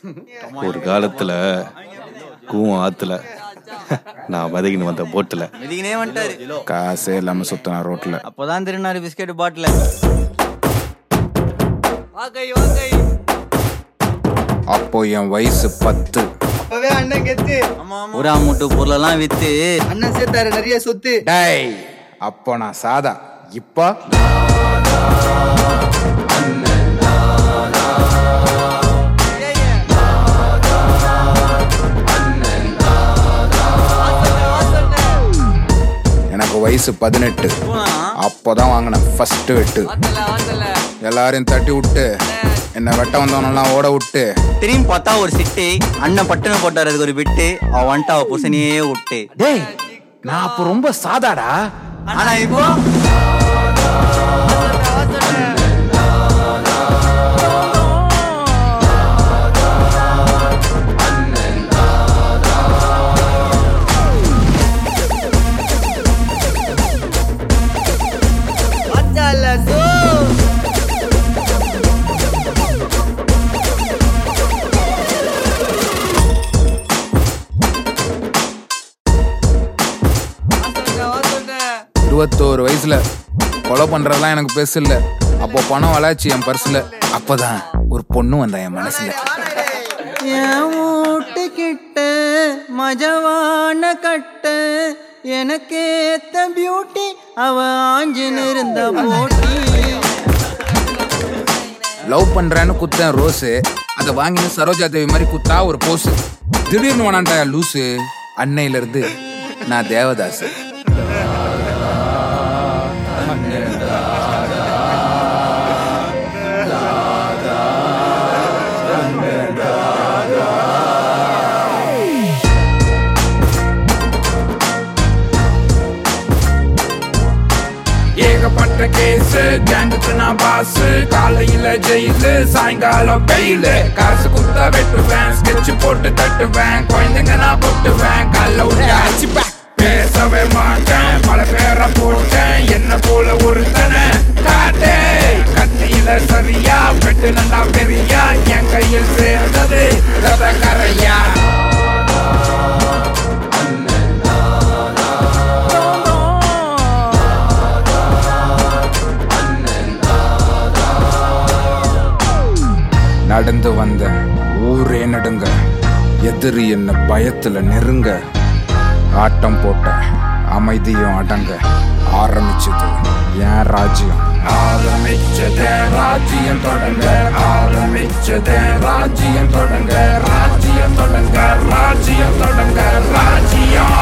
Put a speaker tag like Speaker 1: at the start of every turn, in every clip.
Speaker 1: ஒரு காலத்துல கூவம் ஆத்துல நான் வதகின்னு வந்த போட்டுல
Speaker 2: மிதிக்கினே வந்துட்டாரு
Speaker 3: காசே இல்லாம சுத்தினா ரோட்ல
Speaker 2: அப்பதான் திருநாரு பிஸ்கெட் பாட்டில
Speaker 4: வாங்கை வாங்கை
Speaker 3: அப்போ என் வயசு பத்து
Speaker 4: அப்பவே அண்ணன் கெத்து
Speaker 2: ஒரு அம்மூட்டு பொருளெல்லாம் வித்து
Speaker 4: அண்ணன் சேர்த்தாரு நிறைய சொத்து
Speaker 3: டேய் அப்போ நான் சாதா இப்போ எனக்கு வயசு பதினெட்டு அப்போதான் வாங்கினேன் ஃபர்ஸ்ட் வெட்டு எல்லாரையும் தட்டி விட்டு என்ன வெட்ட வந்தவனெல்லாம் ஓட விட்டு
Speaker 2: திரும்பி பார்த்தா ஒரு சிட்டு அண்ணன் பட்டுன்னு போட்டாரு அதுக்கு ஒரு பிட்டு அவ வந்துட்டு அவ புருஷனையே விட்டு
Speaker 3: டேய் நான் அப்போ ரொம்ப சாதாடா
Speaker 2: ஆனா இப்போ
Speaker 4: மச்சால சோ
Speaker 3: இருபத்தோரு வயசுல கொலை பண்றதெல்லாம் எனக்கு பெருசு இல்ல அப்போ பணம் வளாச்சு என் பர்ஸ்ல அப்பதான் ஒரு பொண்ணு வந்தா என் மனசுல
Speaker 2: என் வீட்டு கிட்ட மஜவான கட்ட எனக்கேத்த பியூட்டி அவ ஆஞ்சின்னு இருந்த போட்டி
Speaker 3: லவ் பண்றேன்னு குத்தேன் ரோஸு அதை வாங்கின்னு சரோஜா தேவி மாதிரி குத்தா ஒரு போஸு திடீர்னு வேணான்டா லூசு அன்னையில இருந்து நான் தேவதாஸ்
Speaker 5: ஏகப்பட்ட கேஸ் கேங்குக்கு நான் பாஸ் காலையில ஜெயிலு சாயங்காலம் பெயிலு காசு குத்தா வெட்டுவேன் ஸ்கெட்ச் போட்டு தட்டுவேன் குழந்தைங்க நான் போட்டுவேன் கல்ல உண்டாச்சு பேசவே மாட்டேன் பல பேரை போட்டேன் என்ன போல ஒருத்தனை காட்டே கத்தியில சரியா வெட்டு நல்லா பெரியா என் கையில் சேர்ந்தது ரத கரையா
Speaker 3: நடந்து வந்த ஊரே நடுங்க எதிரி என்ன பயத்துல நெருங்க ஆட்டம் போட்ட அமைதியும் அடங்க ஆரம்பிச்சது என் ராஜ்யம்
Speaker 5: ஆரம்பிச்சதே ராஜ்யம் தொடங்க ஆரம்பிச்சதே ராஜ்யம் தொடங்க ராஜ்யம் தொடங்க ராஜ்யம் தொடங்க ராஜ்யம்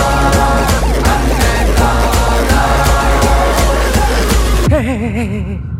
Speaker 6: Hey,